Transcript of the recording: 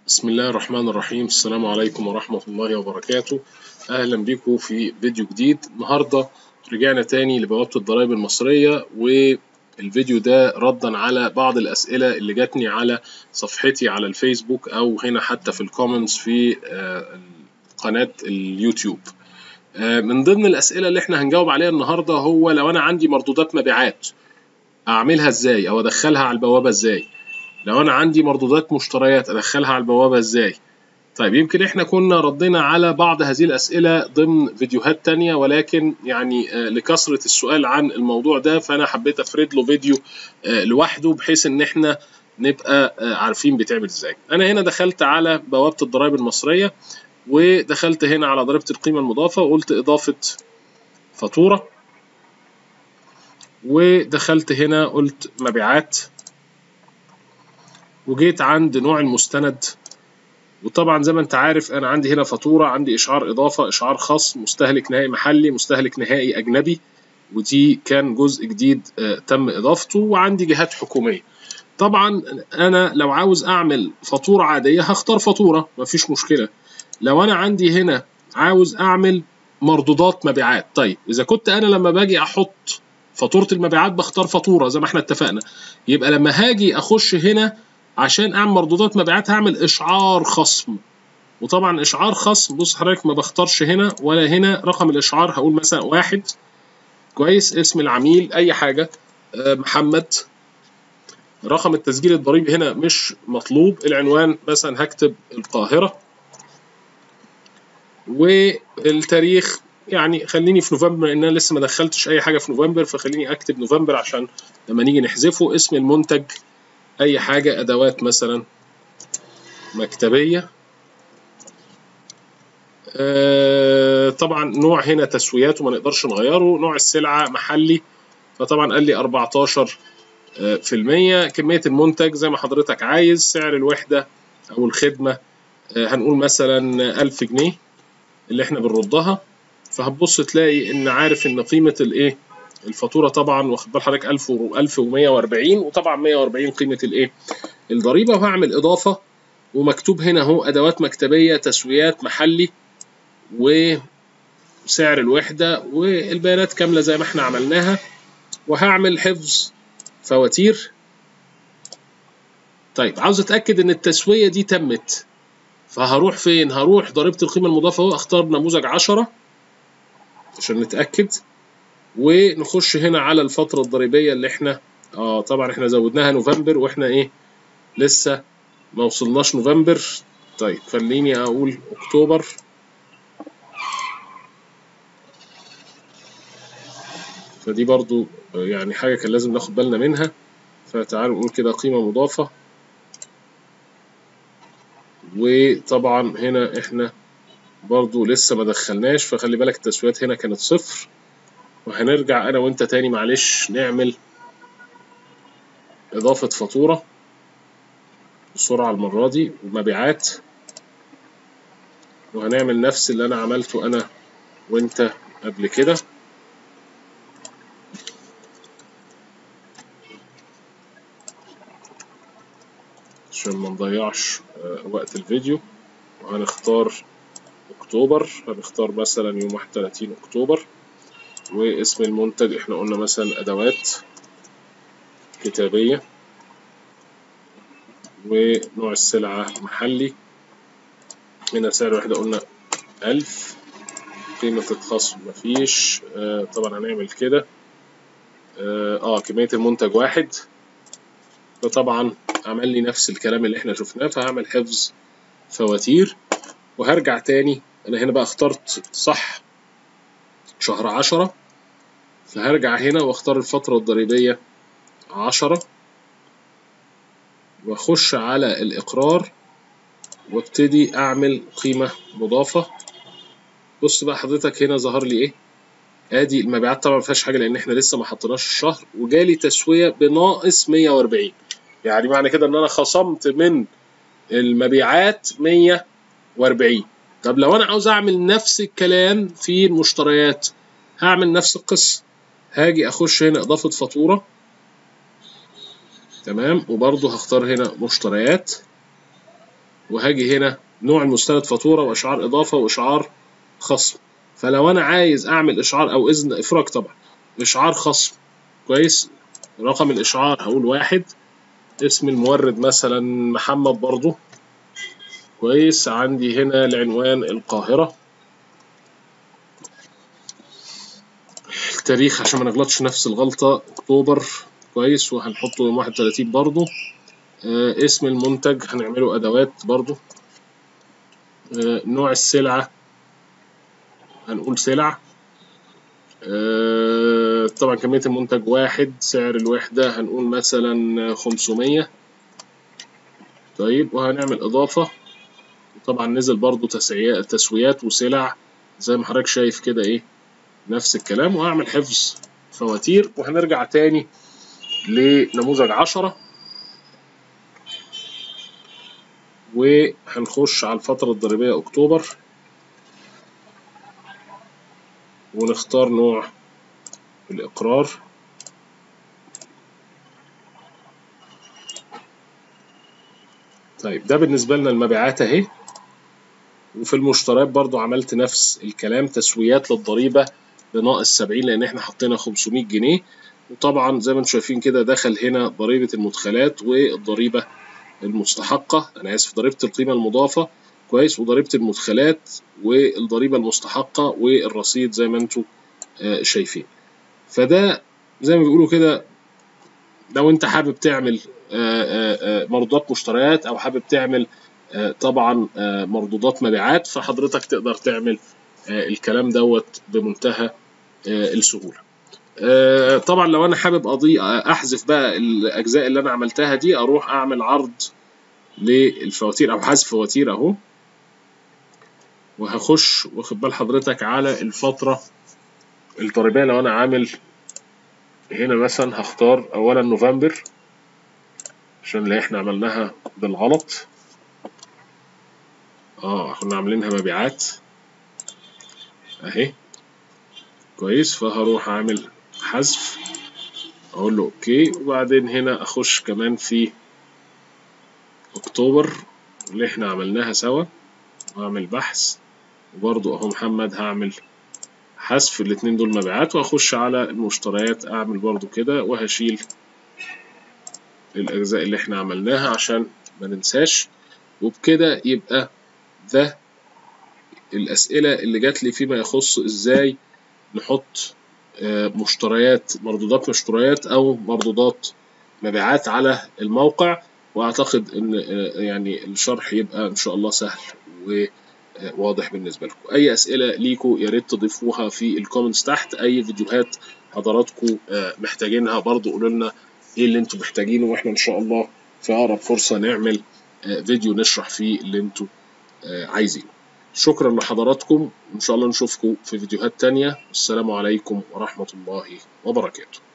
بسم الله الرحمن الرحيم السلام عليكم ورحمة الله وبركاته أهلا بكم في فيديو جديد النهاردة رجعنا تاني لبوابة الضرائب المصرية والفيديو ده ردا على بعض الأسئلة اللي جاتني على صفحتي على الفيسبوك أو هنا حتى في الكومنتس في قناة اليوتيوب من ضمن الأسئلة اللي احنا هنجاوب عليها النهاردة هو لو أنا عندي مردودات مبيعات أعملها إزاي أو أدخلها على البوابة إزاي لو انا عندي مردودات مشتريات ادخلها على البوابه ازاي طيب يمكن احنا كنا ردينا على بعض هذه الاسئله ضمن فيديوهات تانية ولكن يعني لكثره السؤال عن الموضوع ده فانا حبيت افرد له فيديو لوحده بحيث ان احنا نبقى عارفين بيتعمل ازاي انا هنا دخلت على بوابه الضرائب المصريه ودخلت هنا على ضريبه القيمه المضافه وقلت اضافه فاتوره ودخلت هنا قلت مبيعات وجيت عند نوع المستند وطبعا زي ما انت عارف انا عندي هنا فاتوره عندي اشعار اضافه اشعار خاص مستهلك نهائي محلي مستهلك نهائي اجنبي ودي كان جزء جديد آه تم اضافته وعندي جهات حكوميه طبعا انا لو عاوز اعمل فاتوره عاديه هختار فاتوره مفيش مشكله لو انا عندي هنا عاوز اعمل مردودات مبيعات طيب اذا كنت انا لما باجي احط فاتوره المبيعات بختار فاتوره زي ما احنا اتفقنا يبقى لما هاجي اخش هنا عشان اعمل مردودات مبيعات هعمل اشعار خصم وطبعا اشعار خصم بص حضرتك ما بختارش هنا ولا هنا رقم الاشعار هقول مثلا واحد كويس اسم العميل اي حاجه محمد رقم التسجيل الضريبي هنا مش مطلوب العنوان مثلا هكتب القاهره والتاريخ يعني خليني في نوفمبر لان انا لسه ما دخلتش اي حاجه في نوفمبر فخليني اكتب نوفمبر عشان لما نيجي نحذفه اسم المنتج اي حاجه ادوات مثلا مكتبيه آه طبعا نوع هنا تسويات وما نقدرش نغيره نوع السلعه محلي فطبعا قال لي 14 آه في المية كمية المنتج زي ما حضرتك عايز سعر الوحدة أو الخدمة آه هنقول مثلا ألف جنيه اللي احنا بنردها فهتبص تلاقي إن عارف إن قيمة الإيه الفاتوره طبعا واخد بال حضرتك 1000 1140 وطبعا 140 قيمه الايه الضريبه وهعمل اضافه ومكتوب هنا اهو ادوات مكتبيه تسويات محلي وسعر الوحده والبيانات كامله زي ما احنا عملناها وهعمل حفظ فواتير طيب عاوز اتاكد ان التسويه دي تمت فهروح فين هروح ضريبه القيمه المضافه اهو اختار نموذج 10 عشان نتاكد ونخش هنا على الفترة الضريبية اللي احنا اه طبعا احنا زودناها نوفمبر واحنا ايه لسه ما وصلناش نوفمبر طيب خليني اقول اكتوبر فدي برضو يعني حاجة كان لازم ناخد بالنا منها فتعالوا نقول كده قيمة مضافة وطبعا هنا احنا برضو لسه ما دخلناش فخلي بالك التسويات هنا كانت صفر وهنرجع انا وانت تاني معلش نعمل اضافة فاتورة بسرعة المرة دي ومبيعات وهنعمل نفس اللي انا عملته انا وانت قبل كده عشان ما نضيعش وقت الفيديو وهنختار اكتوبر هنختار مثلا يوم 31 اكتوبر واسم المنتج احنا قلنا مثلا ادوات كتابية ونوع السلعة محلي هنا سعر واحدة قلنا ألف قيمة الخصم مفيش آه طبعا هنعمل كده اه, آه كمية المنتج واحد فطبعا عمل لي نفس الكلام اللي احنا شفناه فهعمل حفظ فواتير وهرجع تاني انا هنا بقى اخترت صح شهر عشرة فهرجع هنا واختار الفترة الضريبية عشرة واخش على الاقرار وابتدي اعمل قيمة مضافة بص بقى حضرتك هنا ظهر لي ايه ادي المبيعات طبعا مفيهاش حاجة لان احنا لسه ما حطيناش الشهر وجالي تسوية بناقص 140 يعني معنى كده ان انا خصمت من المبيعات 140 طب لو انا عاوز اعمل نفس الكلام في المشتريات هعمل نفس القصة هاجي اخش هنا اضافة فاتورة تمام وبرضو هختار هنا مشتريات وهاجي هنا نوع المستند فاتورة وإشعار إضافة وإشعار خصم فلو أنا عايز أعمل إشعار أو إذن إفراج طبعا إشعار خصم كويس رقم الإشعار هقول واحد اسم المورد مثلا محمد برضو كويس عندي هنا العنوان القاهرة التاريخ عشان ما نغلطش نفس الغلطة أكتوبر كويس وهنحطه يوم 31 برضو آه اسم المنتج هنعمله أدوات برضو آه نوع السلعة هنقول سلع آه طبعا كمية المنتج واحد سعر الوحدة هنقول مثلا 500 طيب وهنعمل إضافة طبعا نزل برضو تسويات وسلع زي ما حضرتك شايف كده إيه نفس الكلام وهعمل حفظ فواتير وهنرجع تاني لنموذج عشرة وهنخش على الفترة الضريبية أكتوبر ونختار نوع الإقرار طيب ده بالنسبة لنا المبيعات أهي وفي المشتريات برضو عملت نفس الكلام تسويات للضريبة بناقص 70 لأن احنا حطينا 500 جنيه وطبعا زي ما انتم شايفين كده دخل هنا ضريبة المدخلات والضريبة المستحقة أنا آسف ضريبة القيمة المضافة كويس وضريبة المدخلات والضريبة المستحقة والرصيد زي ما انتم شايفين فده زي ما بيقولوا كده لو انت حابب تعمل مردودات مشتريات او حابب تعمل طبعا مردودات مبيعات فحضرتك تقدر تعمل الكلام دوت بمنتهى السهوله طبعا لو انا حابب اضيء احذف بقى الاجزاء اللي انا عملتها دي اروح اعمل عرض للفواتير او حذف فواتير اهو وهخش واخد بال حضرتك على الفتره الضريبيه لو انا عامل هنا مثلا هختار اولا نوفمبر عشان اللي احنا عملناها بالغلط اه كنا عاملينها مبيعات اهي كويس فهروح اعمل حذف اقول له اوكي وبعدين هنا اخش كمان في اكتوبر اللي احنا عملناها سوا واعمل بحث وبرضو اهو محمد هعمل حذف الاتنين دول مبيعات واخش على المشتريات اعمل برضو كده وهشيل الاجزاء اللي احنا عملناها عشان ما ننساش وبكده يبقى ده الاسئله اللي جات لي فيما يخص ازاي نحط مشتريات مردودات مشتريات او مردودات مبيعات على الموقع واعتقد ان يعني الشرح يبقى ان شاء الله سهل وواضح بالنسبه لكم اي اسئله ليكم يا ريت تضيفوها في الكومنتس تحت اي فيديوهات حضراتكم محتاجينها برضو قولوا لنا ايه اللي انتم محتاجينه واحنا ان شاء الله في اقرب فرصه نعمل فيديو نشرح فيه اللي انتم عايزينه شكرا لحضراتكم ان شاء الله نشوفكم في فيديوهات تانية والسلام عليكم ورحمه الله وبركاته